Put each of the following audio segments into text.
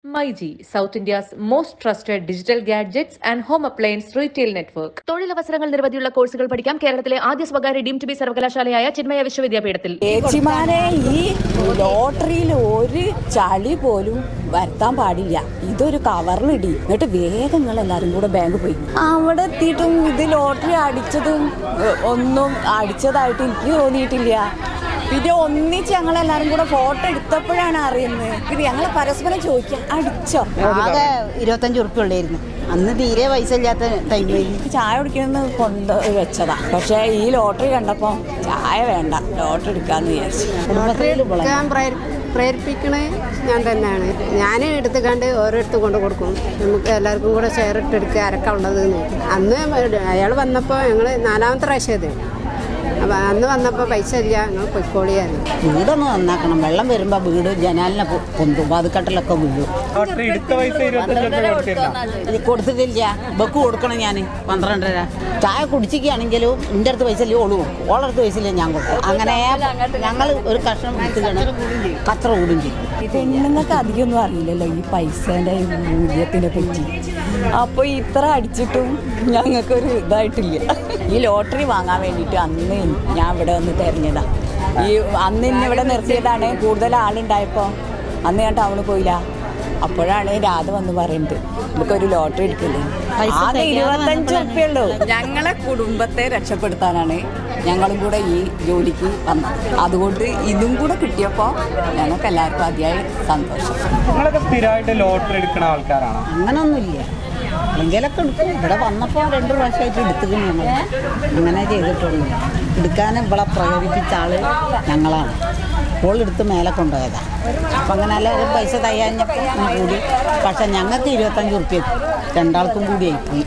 MyG south India's most trusted digital gadgets and home appliance retail network തൊഴിലവസരങ്ങൾ നിരവധിയുള്ള കോഴ്സുകൾ പഠിക്കാം കേരളത്തിലെ ആദ്യ സ്വകാര്യ ഡീം ടു ബി സർവകലാശാലയായ ചിന്മയ വിശ്വവിദ്യാപീഠത്തിൽ ചേച്ചിമാരെ ഈ ലോട്ടറിയിൽ ഒരു ചളി പോലും വരുത്താൻ പാടില്ല ഇതൊരു കവറിലിടി എന്നിട്ട് വേഗം നിങ്ങൾ എല്ലാവരും കൂടെ ബാങ്ക് പോയി അവിടെ എത്തിയിട്ടും ഇത് ലോട്ടറി അടിച്ചതും ഏ, ഒന്നും അടിച്ചതായിട്ട് എനിക്ക് തോന്നിയിട്ടില്ല പിന്നെ ഒന്നിച്ച് ഞങ്ങളെല്ലാരും കൂടെ ഫോട്ടോ എടുത്തപ്പോഴാണ് അറിയുന്നത് പിന്നെ ഞങ്ങൾ പരസ്പരം ചോദിക്കാം അടിച്ചോ ആകെ ഇരുപത്തഞ്ച് ഉറുപ്പ്യ ഉള്ളായിരുന്നു അന്ന് തീരെ പൈസ ഇല്ലാത്ത ടൈമിൽ എനിക്ക് ചായ കുടിക്കണമെന്ന് കൊണ്ട് വെച്ചതാ പക്ഷേ ഈ ലോട്ടറി കണ്ടപ്പോൾ ചായ വേണ്ട ലോട്ടറി എടുക്കാന്ന് വിചാരിച്ചു കുടുംബശ്രീയിൽ എടുക്കാൻ പ്രേര- പ്രേരിപ്പിക്കണേ ഞാൻ തന്നെയാണ് ഞാൻ എടുത്ത് കണ്ട് ഓരോരുത്തർ കൊണ്ട് കൊടുക്കും നമുക്ക് എല്ലാവർക്കും കൂടെ ഷെയർ ഇട്ടെടുക്കുക ആരൊക്കെ ഉള്ളത് എന്ന് അന്ന് അയാൾ വന്നപ്പോൾ ഞങ്ങൾ നാലാമത്തെ പ്രാവശ്യം ഇത് അപ്പം അന്ന് വന്നപ്പോൾ പൈസ ഇല്ല ഞങ്ങൾ പൊയ്ക്കോളിയായിരുന്നു വീടൊന്ന് നന്നാക്കണം വെള്ളം വരുമ്പോൾ വീട് ജനാലിനെ പൊ- പൊന്തും വാതുക്കട്ടിലൊക്കെ വീഴും ലോട്ടറി എടുത്ത പൈസ ഇരുപത്തഞ്ച് റുപ്യ കൊടുത്തിരുന്നോ ഇത് കൊടുത്തിട്ടില്ല ബക്ക് കൊടുക്കണം ഞാൻ പന്ത്രണ്ടര ചായ കുടിച്ചിരിക്കുകയാണെങ്കിലും എൻ്റെ അടുത്ത് പൈസ ഇല്ലേ ഓള് കൊടുക്കും ഓളെ അടുത്ത് പൈസ ഇല്ലേ ഞാൻ കൊടുക്കും അങ്ങനെ ഞങ്ങൾ ഒരു കഷ്ണം എടുത്തുകയാണ് കത്ര കൂടും ചെയ്യും പെണ്ണുങ്ങൾക്ക് അധികമൊന്നും അറിയില്ലല്ലോ ഈ പൈസേൻ്റെ മൂല്യത്തിനെ പറ്റി അപ്പോൾ ഇത്ര അടിച്ചിട്ടും ഞങ്ങൾക്കൊരു ഇതായിട്ടില്ല ഈ ലോട്ടറി വാങ്ങാൻ വേണ്ടിയിട്ട് അന്ന് ഞാൻ ഇവിടെ വന്ന് തിരഞ്ഞതാ ഈ അന്ന് ഇന്നെ ഇവിടെ നിർത്തിയതാണ് കൂടുതൽ ആളുണ്ടായപ്പോൾ അന്ന് ഞാൻ ടൗണിൽ പോയില്ല അപ്പോഴാണ് രാധ വന്ന് പറയുന്നത് നമുക്കൊരു ലോട്ടറി എടുക്കില്ലേ പൈസ ആകെ തികയാതെ ഇരുപത്തഞ്ച് വന്നപ്പോഴാണ്. ഉറുപ്പ്യുള്ളൂ ഞങ്ങളെ കുടുംബത്തെ രക്ഷപ്പെടുത്താനാണ് ഞങ്ങളും കൂടെ ഈ ജോലിക്ക് വന്നത് അതുകൊണ്ട് ഇതും കൂടെ കിട്ടിയപ്പോൾ ഞങ്ങൾക്ക് എല്ലാവർക്കും അതിയായ സന്തോഷം നിങ്ങളൊക്കെ സ്ഥിരമായിട്ട് ലോട്ടറി എടുക്കുന്ന ആൾക്കാരാണോ അങ്ങനൊന്നുമില്ല എങ്കിലൊക്കെ എടുക്കും ഇവിടെ വന്നപ്പോൾ രണ്ട് പ്രാവശ്യമായിട്ട് എടുത്തുക്കും ഞങ്ങൾ അങ്ങനെ ചെയ്തിട്ടുള്ളൂ എടുക്കാൻ ഇവിടെ പ്രേരിപ്പിച്ച ആള് ഞങ്ങളാണ് ഓളെടുത്ത് മേലെ കൊണ്ടുപോയതാ അപ്പം അങ്ങനെ എല്ലാവരും പൈസ തയ്യാഞ്ഞപ്പോൾ അങ്ങനെ കൂടി പക്ഷെ ഞങ്ങൾക്ക് ഇരുപത്തഞ്ച് ഉറുപ്പ്യ രണ്ടാൾക്കും കൂടി ആയിപ്പോയി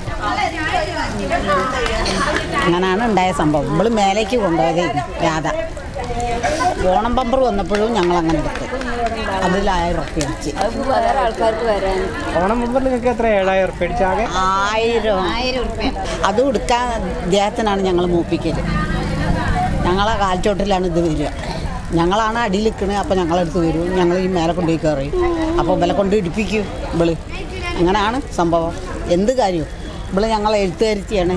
അങ്ങനെയാണ് ഉണ്ടായ സംഭവം ഇവള് മേലേക്ക് കൊണ്ടുപോയതേ രാധ ഓണം ബമ്പർ വന്നപ്പോഴും ഞങ്ങൾ അങ്ങനെ എടുത്തു അതിൽ ആയിരം ഉറുപ്പ്യ അടിച്ച് ഓണം മുമ്പ് നിങ്ങൾക്ക് എത്ര ഏഴായിരം ഉറുപ്പ്യ അടിച്ചാകെ ആയിരം അതും എടുക്കാൻ ഇദ്ദേഹത്തിനാണ് ഞങ്ങൾ മൂപ്പിക്കൽ ഞങ്ങളെ കാൽച്ചോട്ടിലാണ് ഇത് വരിക ഞങ്ങളാണ് അടിയിൽ നിൽക്കണത് അപ്പോൾ ഞങ്ങളടുത്ത് വരും ഞങ്ങൾ ഈ മേലെ കൊണ്ടുപോയി കയറി അപ്പോൾ ഇവലെ കൊണ്ട് ഇടിപ്പിക്കും ഇവള് അങ്ങനെയാണ് സംഭവം എന്ത് കാര്യവും ഇവള് ഞങ്ങളെ എഴുത്തുകാരിച്ചിയാണ്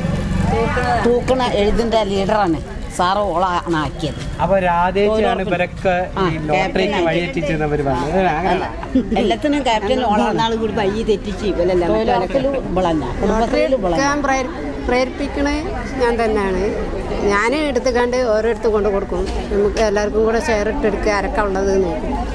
തൂക്കണ എഴുതിൻ്റെ ലീഡറാണ് സാറ് ഓളാണ് ആക്കിയത് അപ്പൊ രാധേച്ചിയാണ് ഇവരൊക്കെ ആ, ഈ ലോട്ടറിക്ക് ക്യാപ്റ്റൻ വഴിയെറ്റിച്ചിരുന്നവർ വന്നത് അങ്ങനല്ല എല്ലാത്തിനും ക്യാപ്റ്റൻ ഓളാണ് കൂടി വഴി തെറ്റിച്ച് തൊഴിലുറപ്പിലും ഇവളല്ല കുടുംബശ്രീയിലും ഇവളല്ല എടുക്കാൻ പ്രേര- പ്രേരിപ്പിക്കണേ ഞാൻ തന്നെയാണ് ഞാൻ എടുത്ത് കണ്ട് ഓരോരുത്തർ കൊണ്ട് കൊടുക്കും നമുക്ക് എല്ലാവർക്കും കൂടെ ഷെയർ ഇട്ടെടുക്കുക ആരൊക്കെ ഉള്ളത് എന്ന്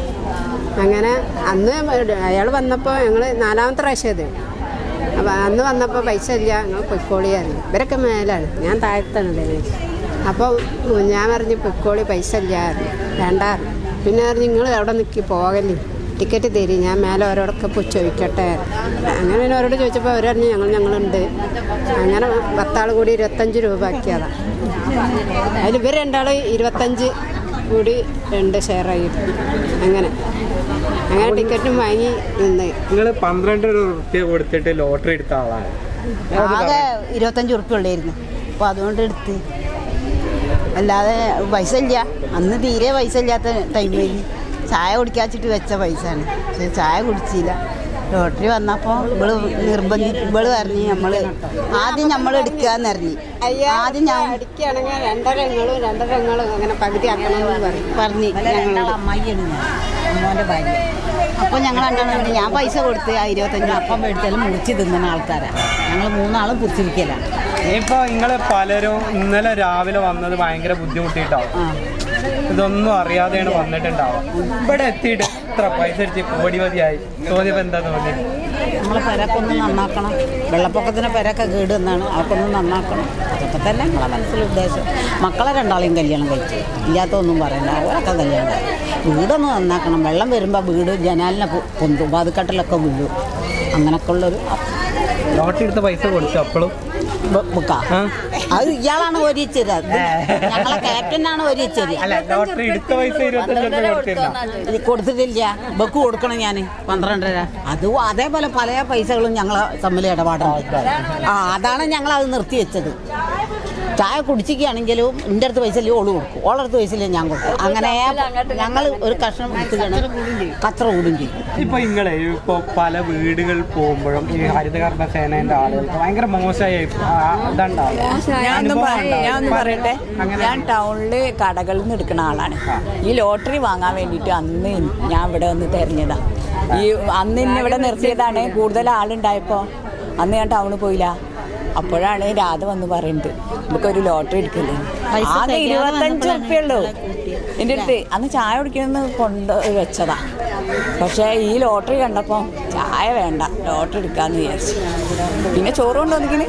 അങ്ങനെ അന്ന് അയാൾ വന്നപ്പോൾ ഞങ്ങൾ നാലാമത്തെ പ്രാവശ്യം ഇത് അപ്പം അന്ന് വന്നപ്പോൾ പൈസ ഇല്ല ഞങ്ങൾ പൊയ്ക്കോളിയായിരുന്നു ഇവരൊക്കെ മേലാണ് ഞാൻ താഴത്താണല്ലേ അപ്പോൾ ഞാൻ പറഞ്ഞു പൊയ്ക്കോളി പൈസ ഇല്ല വേണ്ടായിരുന്നു പിന്നെ പറഞ്ഞു നിങ്ങൾ അവിടെ നിൽക്കി പോകല്ലേ ടിക്കറ്റ് തരി ഞാൻ മേലെ ഓരോടൊക്കെ പോയി ചോദിക്കട്ടെ അങ്ങനെ പിന്നെ അവരോട് ചോദിച്ചപ്പോൾ അവർ പറഞ്ഞു ഞങ്ങൾ ഞങ്ങളുണ്ട് അങ്ങനെ പത്താൾ കൂടി ഇരുപത്തഞ്ച് രൂപ ആക്കിയതാണ് അതിൽ ഇവർ രണ്ടാൾ ഇരുപത്തഞ്ച് കൂടി രണ്ട് ഷെയർ ആയി അങ്ങനെ അങ്ങനെ ടിക്കറ്റും വാങ്ങി നിന്ന് നിങ്ങൾ പന്ത്രണ്ട് റുപ്യ കൊടുത്തിട്ട് ലോട്ടറി എടുത്ത ആളാണ് ആകെ ഇരുപത്തഞ്ച് ഉറുപ്പ്യ ഉള്ളായിരുന്നു അപ്പോൾ അതുകൊണ്ട് എടുത്ത് അല്ലാതെ പൈസ ഇല്ല അന്ന് തീരെ പൈസ ഇല്ലാത്ത ടൈമിൽ ചായ കുടിക്കാച്ചിട്ട് വെച്ച പൈസയാണ് പക്ഷെ ചായ കുടിച്ചില്ല ലോട്ടറി വന്നപ്പോൾ ഇവള് നിർബന്ധി ഇവള് പറഞ്ഞു നമ്മൾ ആദ്യം നമ്മൾ എടുക്കാന്ന് പറഞ്ഞു ആദ്യം ഞാൻ അടിക്കുകയാണെങ്കിൽ രണ്ടര എങ്ങളും രണ്ടര എങ്ങളും അങ്ങനെ പകുതി ആക്കണമെന്ന് പറയും പറഞ്ഞു ഞങ്ങൾ അമ്മായിയാണ് ഞാൻ അമ്മോൻ്റെ ഭാര്യ അപ്പോൾ ഞങ്ങൾ രണ്ടാളും കൂടി ഞാൻ പൈസ കൊടുത്ത് ആ ഇരുപത്തഞ്ച് അപ്പം മേടിച്ചാലും മുറിച്ച് തിന്നുന്ന ആൾക്കാരാണ് ഞങ്ങൾ മൂന്നാളും പുറത്തിരിക്കലാണ് ഇപ്പൊ നിങ്ങള് പലരും ഇന്നലെ രാവിലെ വന്നത് ഭയങ്കര ബുദ്ധിമുട്ടിയിട്ടാവും ആ ഇതൊന്നും അറിയാതെയാണ് വന്നിട്ടുണ്ടാവും ഇവിടെ എത്തിയിട്ട് ഇത്ര പൈസ അടിച്ച് കോടി മതിയായി തോന്നിയപ്പോ എന്താ തോന്നി നമ്മളെ പെരൊക്കെ ഒന്ന് നന്നാക്കണം വെള്ളപ്പൊക്കത്തിന് പെരൊക്കെ കേട് എന്നാണ് അതൊക്കെ ഒന്ന് നന്നാക്കണം അതൊക്കെ തന്നെ നമ്മളെ മനസ്സിൽ ഉദ്ദേശം മക്കളെ രണ്ടാളെയും കല്യാണം കഴിച്ചു ഇല്ലാത്തൊന്നും പറയണ്ട അവരൊക്കെ കല്യാണം കഴിച്ചു വീടൊന്ന് നന്നാക്കണം വെള്ളം വരുമ്പോൾ വീട് ജനാലിനെ പൊ- പൊന്തും വാതുക്കട്ടിലൊക്കെ വീഴും അങ്ങനൊക്കെ ഉള്ളൊരു ലോട്ടറി എടുത്ത പൈസ കൊടുത്തു അപ്പോഴും ബ- ബുക്കാ ആ? അത് ഇയാളാണ് ഒരിച്ചത് ഞങ്ങളെ ക്യാപ്റ്റനാണ് ഒരിച്ചത് അല്ല ലോട്ടറി എടുത്ത പൈസ ഇരുപത്തഞ്ച് റുപ്യ കൊടുത്തിരുന്ന ഇത് കൊടുത്തിട്ടില്ല ബക്ക് കൊടുക്കണം ഞാൻ പന്ത്രണ്ടര അതും അതേപോലെ പല പൈസകളും ഞങ്ങൾ തമ്മിൽ ഇടപാടുണ്ട് ആ അതാണ് ഞങ്ങൾ അത് നിർത്തി വെച്ചത് ചായ കുടിച്ചിരിക്കുകയാണെങ്കിലും എൻ്റെ അടുത്ത് പൈസ ഇല്ലേ ഓള് കൊടുക്കും ഓളെ അടുത്ത് പൈസ ഇല്ലേ ഞാൻ കൊടുക്കും അങ്ങനെ ഞങ്ങൾ ഒരു കഷ്ണം എടുത്തുകയാണ് കച്ചറ കൂടും ചെയ്യും ഇപ്പൊ നിങ്ങളെ ഇപ്പൊ പല വീടുകൾ പോകുമ്പോഴും ഈ ഹരിതകർമ്മ സേനേന്റെ ആളുകൾക്ക് ഭയങ്കര മോശമായ ഇതുണ്ടാവും ഞാനൊന്ന് അനുഭവം പറ- ഉണ്ടാവും. ഞാനൊന്ന് പല- പറയട്ടെ അങ്ങനെ ഞാൻ ടൗണില് കടകളിൽ നിന്ന് എടുക്കുന്ന ആളാണ് ഈ ലോട്ടറി വാങ്ങാൻ വേണ്ടിയിട്ട് അന്ന് ഞാൻ ഇവിടെ വന്ന് തെരഞ്ഞതാ ഈ അന്ന് എന്നെ ഇവിടെ നിർത്തിയതാണ് കൂടുതൽ ആളുണ്ടായപ്പോ അന്ന് ഞാൻ ടൗണിൽ പോയില്ല അപ്പോഴാണ് രാധ വന്ന് പറയുന്നത് നമുക്കൊരു ലോട്ടറി എടുക്കല്ലേ ആകെ ഇരുപത്തഞ്ച് ഉറുപ്പ്യുള്ളൂ എൻ്റെ അടുത്ത് അന്ന് ചായ കുടിക്കണമെന്ന് കൊണ്ട് വെച്ചതാ പക്ഷേ ഈ ലോട്ടറി കണ്ടപ്പോൾ ചായ വേണ്ട ലോട്ടറി എടുക്കാന്ന് വിചാരിച്ചു പിന്നെ ചോറ് കൊണ്ടുവന്നിക്കണ്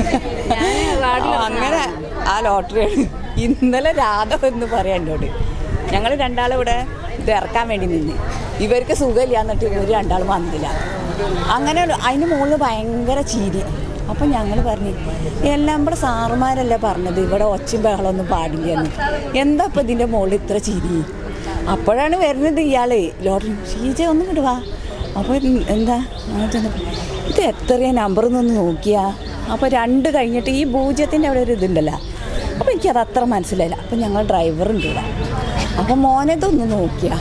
അങ്ങനെ ആ ലോട്ടറി ഇന്നലെ രാധ എന്ന് പറയാം എന്നോട് ഞങ്ങൾ രണ്ടാളും ഇവിടെ ഇത് ഇറക്കാൻ വേണ്ടി നിന്ന് ഇവർക്ക് സുഖമില്ല എന്നിട്ട് ഇവർ രണ്ടാളും വന്നില്ല അങ്ങനെ അതിന് മുകളിൽ ഭയങ്കര ചിരി അപ്പം ഞങ്ങൾ പറഞ്ഞു എല്ലാം ഇവിടെ സാറുമാരല്ലേ പറഞ്ഞത് ഇവിടെ ഒച്ചയും ബഹളമൊന്നും പാടില്ല എന്ന് എന്താ ഇപ്പം ഇതിൻ്റെ മുകളിൽ ഇത്ര ചിരി അപ്പോഴാണ് വരുന്നത് ഇയാള് ലോട്ടറി ഷീജ ഒന്നും ഇങ്ങോട്ട് വാ അപ്പോൾ എന്താ ആ ചെന്നപ്പോ, ഇത് എത്രയാ നമ്പർ എന്നൊന്ന് നോക്കിയാ അപ്പോൾ രണ്ട് കഴിഞ്ഞിട്ട് ഈ പൂജ്യത്തിൻ്റെ അവിടെ ഒരു ഇതുണ്ടല്ലോ അപ്പോൾ എനിക്കത് അത്ര മനസ്സിലായില്ല അപ്പോൾ ഞങ്ങൾ ഡ്രൈവറുണ്ട് ഇവിടെ അപ്പോൾ മോനതൊന്ന് നോക്കിയാ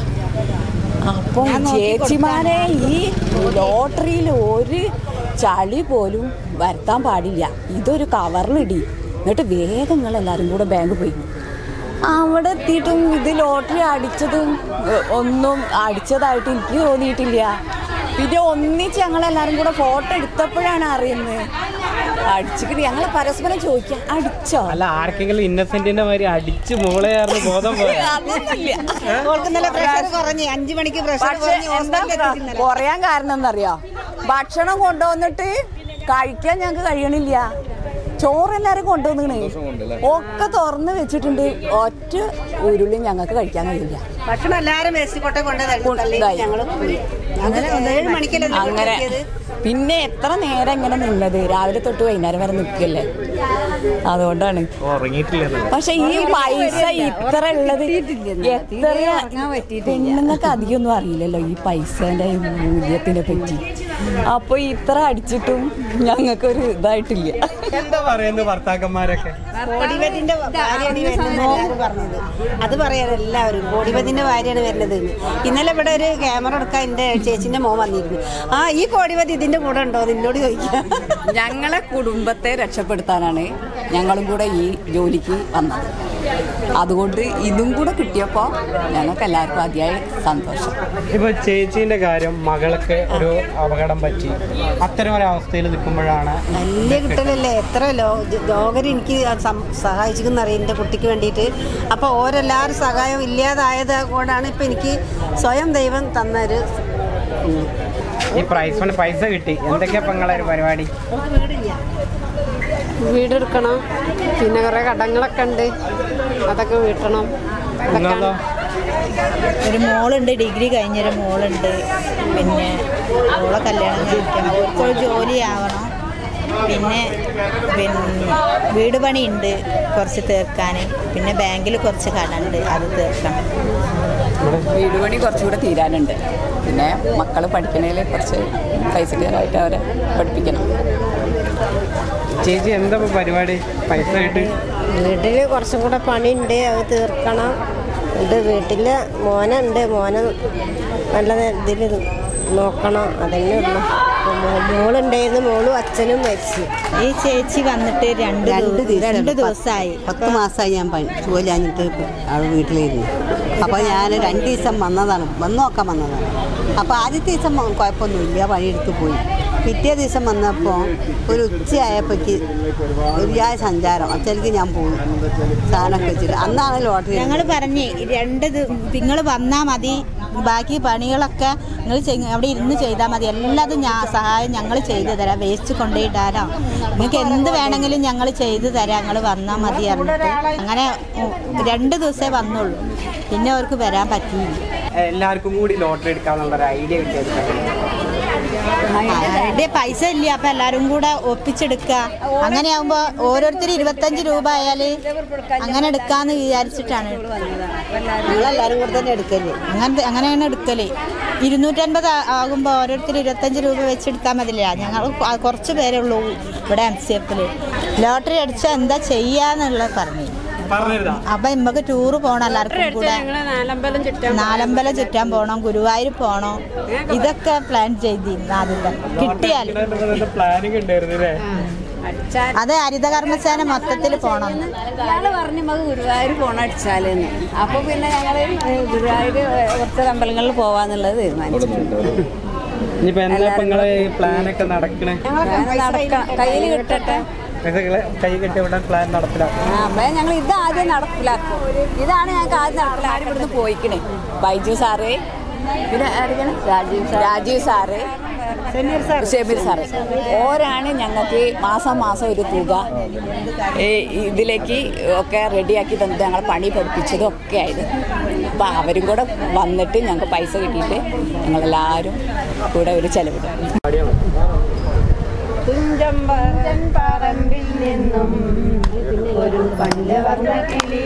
അപ്പോൾ ചേച്ചിമാരെ ഈ ലോട്ടറിയിൽ ഒരു ചളി പോലും വരുത്താൻ പാടില്ല ഇതൊരു കവറിലിടി എന്നിട്ട് വേഗം നിങ്ങൾ എല്ലാവരും കൂടെ ബാങ്ക് പോയി അവിടെ എത്തിയിട്ടും ഇത് ലോട്ടറി അടിച്ചതും ഏ, ഒന്നും അടിച്ചതായിട്ട് എനിക്ക് തോന്നിയിട്ടില്ല പിന്നെ ഒന്നിച്ച് ഞങ്ങളെല്ലാവരും കൂടെ ഫോട്ടോ എടുത്തപ്പോഴാണ് അറിയുന്നത് അടിച്ചിട്ട് ഞങ്ങൾ പരസ്പരം ചോദിക്കാം അടിച്ചോ അല്ല ആർക്കെങ്കിലും ഇന്നസെന്റിന്റെ മാതിരി അടിച്ച് മോളെ ആർന്ന് ബോധം പോയാ അതൊന്നുമില്ല പ്രഷർ കുറഞ്ഞ് അഞ്ചു മണിക്ക് പ്രഷർ പക്ഷെ എന്താ കുറയാൻ കാരണം എന്നറിയോ ഭക്ഷണം കൊണ്ടുവന്നിട്ട് കഴിക്കാൻ ഞങ്ങൾക്ക് കഴിയണില്ല ചോറ് എല്ലാരും കൊണ്ടുവന്നിക്കണേ ഒക്കെ തുറന്ന് വെച്ചിട്ടുണ്ട് ഒറ്റ ഉരുളി ഞങ്ങൾക്ക് കഴിക്കാൻ കഴിയില്ല ഭക്ഷണം എല്ലാരും വേസ്റ്റ് കൊട്ടെ കൊണ്ടുപോയി. കൊണ്ടുപോയി ഞങ്ങൾ പോയി അങ്ങനെ ഏഴ് മണിക്കല്ലേ അങ്ങനെ പിന്നെ എത്ര നേരം ഇങ്ങനെ നിന്നത് രാവിലെ തൊട്ട് വൈകുന്നേരം വരെ നിൽക്കല്ലേ അതുകൊണ്ടാണ് ഉറങ്ങിയിട്ടില്ല പക്ഷെ ഈ പൈസ ഇത്ര ഉള്ളത് എത്ര പെണ്ണുങ്ങൾക്ക് അധികമൊന്നും അറിയില്ലല്ലോ ഈ പൈസേന്റെ മൂല്യത്തിനെ പറ്റി അപ്പൊ ഇത്ര അടിച്ചിട്ടും ഞങ്ങൾക്കൊരു ഇതായിട്ടില്ല എന്താ പറയുന്നത് ഭർത്താക്കന്മാരൊക്കെ കോടിപതിന്റെ ഭാര്യയാണ് ഈ വരുന്നത് എല്ലാവരും പറഞ്ഞത് അത് പറയാറ് എല്ലാവരും കോടിപതിന്റെ ഭാര്യയാണ് വരുന്നത് എന്ന്. ഇന്നലെ ഇവിടെ ഒരു ക്യാമറ എടുക്കാൻ എന്റെ ചേച്ചിന്റെ മോൻ വന്നിരുന്നു ആ ഈ കോടിപതി ഇതിന്റെ കൂടെ ഉണ്ടോ നിന്നോട് ചോദിക്കാം ഞങ്ങളെ കുടുംബത്തെ രക്ഷപ്പെടുത്താനാണ് ഞങ്ങളും കൂടെ ഈ ജോലിക്ക് വന്നത് അതുകൊണ്ട് ഇതും കൂടെ കിട്ടിയപ്പോൾ ഞങ്ങൾക്ക് എല്ലാവർക്കും അതിയായ സന്തോഷം ഇപ്പൊ ചേച്ചീന്റെ കാര്യം മകൾക്ക് ഒരു അപകടം പറ്റി അത്തരം ഒരു അവസ്ഥയിൽ നിൽക്കുമ്പോഴാണ് വലിയ കിട്ടലല്ലേ എത്ര ലോ ലോകര് എനിക്ക് സഹായിച്ചെന്നറിയാം എൻ്റെ കുട്ടിക്ക് വേണ്ടിയിട്ട് അപ്പോൾ ഓരെല്ലാവരും സഹായം ഇല്ലാതായത് കൊണ്ടാണ് ഇപ്പം എനിക്ക് സ്വയം ദൈവം തന്നൊരു ഉം. ഈ പ്രൈസ് ഫണ്ട് പൈസ കിട്ടി എന്തൊക്കെയാ ഇപ്പൊ നിങ്ങളെ ഒരു പരിപാടി വീടെടുക്കണം പിന്നെ കുറേ കടങ്ങളൊക്കെ ഉണ്ട് അതൊക്കെ വീട്ടണം നിങ്ങളോ ഒരു മോളുണ്ട് ഡിഗ്രി കഴിഞ്ഞൊരു മോളുണ്ട് പിന്നെ മോളെ കല്യാണം കഴിക്കണം അവർക്കൊരു ജോലിയാവണം പിന്നെ പിന്നെ വീട് പണിയുണ്ട് കുറച്ച് തീർക്കാൻ പിന്നെ ബാങ്കിൽ കുറച്ച് കടമുണ്ട് അത് തീർക്കണം വീട് പണി കുറച്ചുകൂടെ തീരാനുണ്ട് പിന്നെ മക്കൾ പഠിക്കണേൽ കുറച്ച് പൈസക്കാരായിട്ട് അവരെ പഠിപ്പിക്കണം ചേച്ചി എന്താ ഇപ്പൊ പരിപാടി പൈസ കിട്ടി വീട്ടിൽ കുറച്ചും കൂടെ പണിയുണ്ട് അത് തീർക്കണം ഇത് വീട്ടിൽ മോനുണ്ട് മോനെ നല്ല ഇതിൽ നോക്കണം അതന്നെ ഉള്ളു മോ- മോളുണ്ടായിരുന്നു മോളും അച്ഛനും മരിച്ചു ഈ ചേച്ചി വന്നിട്ട് രണ്ട് രണ്ട് ദിവസം രണ്ട് ദിവസം ദിവസമായി പത്ത് മാസമായി ഞാൻ പണി ജോലി കഴിഞ്ഞിട്ട് അവൾ വീട്ടിലിരുന്നു അപ്പോൾ ഞാൻ രണ്ട് ദിവസം വന്നതാണ് വന്ന് നോക്കാൻ വന്നതാണ് അപ്പോൾ ആദ്യത്തെ ദിവസം മ- കുഴപ്പമൊന്നുമില്ല പണിയെടുത്ത് പോയി പിറ്റേ ദിവസം വന്നപ്പോൾ ഒരു ഉച്ചയായപ്പോഴേക്ക് ഒരു ജായ സഞ്ചാരം അച്ഛനിക്ക് ഞാൻ പോയി സാധനമൊക്കെ വെച്ചിട്ട് അന്നാണ് ലോട്ടറി ഞങ്ങൾ പറഞ്ഞ് രണ്ട് നിങ്ങൾ വന്നാൽ മതി ബാക്കി പണികളൊക്കെ നിങ്ങൾ അവിടെ ഇരുന്ന് ചെയ്താൽ മതി എല്ലാതും ഞാൻ സഹായം ഞങ്ങൾ ചെയ്തു തരാം വേസ്റ്റ് കൊണ്ടുപോയിടാനോ നിങ്ങൾക്ക് എന്ത് വേണമെങ്കിലും ഞങ്ങൾ ചെയ്തു തരാം നിങ്ങൾ വന്നാൽ മതി പറഞ്ഞിട്ട് അങ്ങനെ ഉം, രണ്ട് ദിവസമേ വന്നുള്ളൂ പിന്നെ അവർക്ക് വരാൻ പറ്റിയില്ല എല്ലാവർക്കും കൂടി ലോട്ടറി എടുക്കാന്നുള്ള ഒരു ഐഡിയ കിട്ടിയത് അവരുടെ പൈസ ഇല്ല അപ്പൊ എല്ലാരും കൂടെ ഒപ്പിച്ചെടുക്കുക അങ്ങനെയാകുമ്പോ ഓരോരുത്തർ ഇരുപത്തഞ്ച് രൂപ ആയാല് അങ്ങനെ എടുക്കാന്ന് വിചാരിച്ചിട്ടാണ് ഞങ്ങളെല്ലാവരും കൂടെ തന്നെ എടുക്കല്ലേ അങ്ങനെ അങ്ങനെയാണ് എടുക്കല് ഇരുന്നൂറ്റൻപത് ആകുമ്പോൾ ഓരോരുത്തർ ഇരുപത്തഞ്ച് രൂപ വെച്ചെടുത്താൽ മതില്ല ഞങ്ങൾ കൊ- കുറച്ച് പേരേ ഉള്ളൂ ഇവിടെ എം സി എഫിൽ ലോട്ടറി അടിച്ചാൽ എന്താ ചെയ്യാന്നുള്ളത് പറഞ്ഞു പറഞ്ഞിരുന്നാ അപ്പം നമുക്ക് ടൂറ് പോകണം എല്ലാവർക്കും കൂടെ നാലമ്പലം ചുറ്റാൻ നാലമ്പലം ചുറ്റാൻ പോകണം ഗുരുവായൂർ പോകണം ഇതൊക്കെ പ്ലാൻ ചെയ്തിരുന്നു ആദ്യത്തെ കിട്ടിയാൽ പ്ലാനിങ് ഉണ്ടായിരുന്നു അല്ലേ അത് ഹരിതകർമ്മസേന മൊത്തത്തിൽ പോകണം ഇയാള് പറഞ്ഞു നമുക്ക് ഗുരുവായൂർ പോണം അടിച്ചാലെന്ന് അപ്പൊ പിന്നെ ഞങ്ങള് ഗുരുവായൂർ കുറച്ച് അമ്പലങ്ങളിൽ പോവാന്നുള്ളത് തീരുമാനിച്ചു ഇനിയിപ്പോ എന്താ ഇപ്പൊ നിങ്ങളെ പ്ലാനൊക്കെ നടക്കണേ നടക്കാം കയ്യിൽ കിട്ടട്ടെ നിങ്ങളെ കൈ കെട്ടി വിടാൻ പ്ലാൻ നടപ്പിലാക്കും ആ അപ്പൊ ഞങ്ങൾ ഇത് ആദ്യം നടപ്പിലാക്കും ഇതാണ് ഞങ്ങൾക്ക് ആദ്യം നടപ്പിലാക്കി ഇവിടുന്ന് പോയിക്കണേ ബൈജു സാറ് പിന്നെ ആരൊക്കെയാണ് രാജീവ് രാജീവ് സാറ് ഷമീർ സാറ് ഓരാണ് ഞങ്ങൾക്ക് മാസം മാസം ഒരു തുക ഈ ഇതിലേക്ക് ഒക്കെ റെഡിയാക്കി തന്നിട്ട് ഞങ്ങളെ പണി പഠിപ്പിച്ചതും ഒക്കെ ആയത് അപ്പം അവരും കൂടെ വന്നിട്ട് ഞങ്ങൾക്ക് പൈസ കിട്ടിയിട്ട് ഞങ്ങളെല്ലാവരും കൂടെ ഒരു ചെലവിടും തുഞ്ചമ്പറൻ പറമ്പിൽ നിന്നും ഒരു പഞ്ചവർണ്ണ കിളി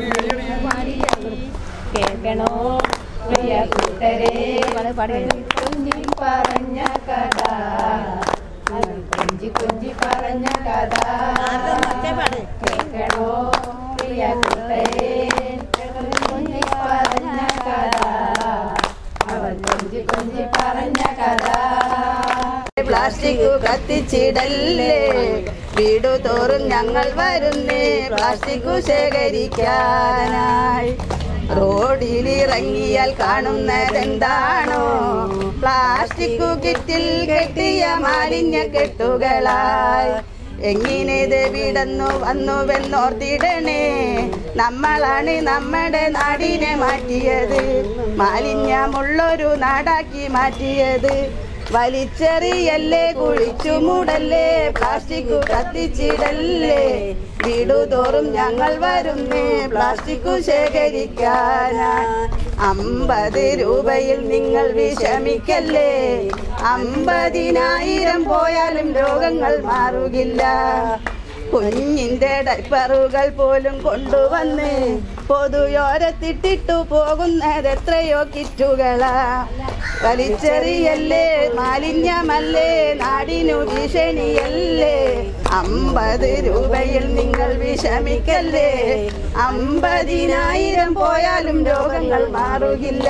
കേൾക്കണോ പ്രിയ കൂട്ടരെ കൊഞ്ചി പറഞ്ഞ കഥ അത് കൊഞ്ചി കൊഞ്ചി പറഞ്ഞ കഥ കേൾക്കണോ പ്രിയ കൂട്ടരെ കൊഞ്ചി പറഞ്ഞ കഥ അവൻ കൊഞ്ചി കൊഞ്ചി പറഞ്ഞ കഥ പ്ലാസ്റ്റിക് കത്തിച്ചിടല്ലേ വീടു തോറും ഞങ്ങൾ വരുന്നേ പ്ലാസ്റ്റിക് ശേഖരിക്കാനായി റോഡിൽ ഇറങ്ങിയാൽ കാണുന്നതെന്താണോ പ്ലാസ്റ്റിക് കിറ്റിൽ കെട്ടിയ മാലിന്യ കെട്ടുകളായി എങ്ങിനേത് വിടന്നു വന്നുവെന്നോർത്തിടണേ നമ്മളാണ് നമ്മുടെ നാടിനെ മാറ്റിയത് മാലിന്യമുള്ളൊരു നാടാക്കി മാറ്റിയത് വലിച്ചെറിയല്ലേ കുഴിച്ചു മൂടല്ലേ പ്ലാസ്റ്റിക് കത്തിച്ചിടല്ലേ വീടുതോറും ഞങ്ങൾ വരുന്നേ പ്ലാസ്റ്റിക് ശേഖരിക്കാനാ അമ്പത് രൂപയിൽ നിങ്ങൾ വിഷമിക്കല്ലേ അമ്പതിനായിരം പോയാലും രോഗങ്ങൾ മാറുകില്ല കുഞ്ഞിന്റെ ഡൈപ്പറുകൾ പോലും കൊണ്ടുവന്ന് പൊതുയോരത്തിട്ടിട്ടു പോകുന്നത് എത്രയോ കിറ്റുകളാ വലിച്ചെറിയല്ലേ മാലിന്യമല്ലേ നാടിനു ഭീഷണിയല്ലേ അമ്പത് രൂപയിൽ നിങ്ങൾ വിഷമിക്കല്ലേ അമ്പതിനായിരം പോയാലും രോഗങ്ങൾ മാറുകില്ല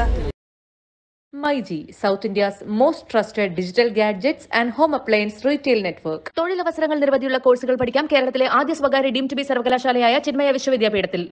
myG south India's most trusted digital gadgets and home appliance retail network തൊഴിലവസരങ്ങൾ നിരവധിയുള്ള കോഴ്സുകൾ പഠിക്കാം കേരളത്തിലെ ആദ്യ സ്വകാര്യ ഡീം ടു ബി സർവകലാശാലയായ ചിന്മയ വിശ്വവിദ്യാപീഠത്തിൽ